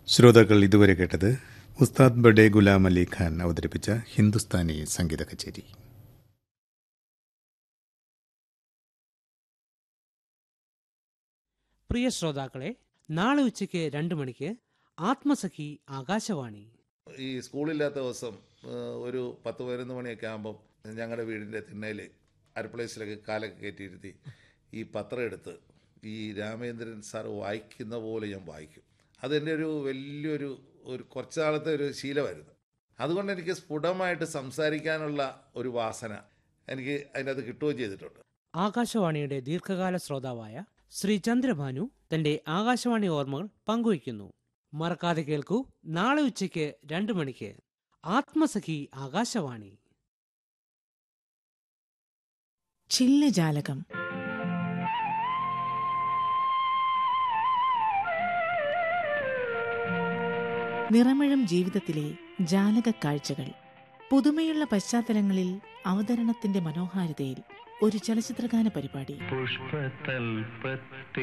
ശ്രോതാക്കൾ ഇതുവരെ കേട്ടത് ഉസ്താദ് ബഡേ ഗുലാം അലി ഖാൻ അവതരിപ്പിച്ച ഹിന്ദുസ്ഥാനി സംഗീത കച്ചേരി പ്രിയ ശ്രോതാക്കളെ നാളെ ഉച്ചയ്ക്ക് രണ്ട് മണിക്ക് ആത്മസഖി ആകാശവാണി ഈ സ്കൂളില്ലാത്ത ദിവസം ആ, ഒരു പത്ത് പതിനൊന്ന് മണിയൊക്കെ ആകുമ്പം ഞങ്ങളുടെ വീടിൻ്റെ തിണ്ണയിൽ അരപ്ലേസിലൊക്കെ കാലൊക്കെ കയറ്റിയിരുത്തി ഈ പത്രം എടുത്ത് ഈ രാമേന്ദ്രൻ സാർ വായിക്കുന്ന പോലെ ഞാൻ വായിക്കും അതെൻ്റെ ഒരു വലിയൊരു ഒരു കുറച്ച് നാളത്തെ ഒരു ശീലമായിരുന്നു അതുകൊണ്ട് എനിക്ക് സ്ഫുടമായിട്ട് സംസാരിക്കാനുള്ള ഒരു വാസന എനിക്ക് അതിനകത്ത് കിട്ടുകയും ചെയ്തിട്ടുണ്ട് ആകാശവാണിയുടെ ദീർഘകാല ശ്രോതാവായ ശ്രീ ചന്ദ്രഭാനു തന്റെ ആകാശവാണി ഓർമ്മകൾ പങ്കുവയ്ക്കുന്നു മറക്കാതെ കേൾക്കൂ നാളെ ഉച്ചയ്ക്ക് രണ്ട് മണിക്ക് ആത്മസഖി ആകാശവാണി ചില്ലജാലകം നിറമിഴും ജീവിതത്തിലെ ജാലക കാഴ്ചകൾ പുതുമയുള്ള പശ്ചാത്തലങ്ങളിൽ അവതരണത്തിന്റെ മനോഹാരിതയിൽ ഒരു ചലച്ചിത്രഗാന പരിപാടി പുഷ്പതൽപത്തിൽ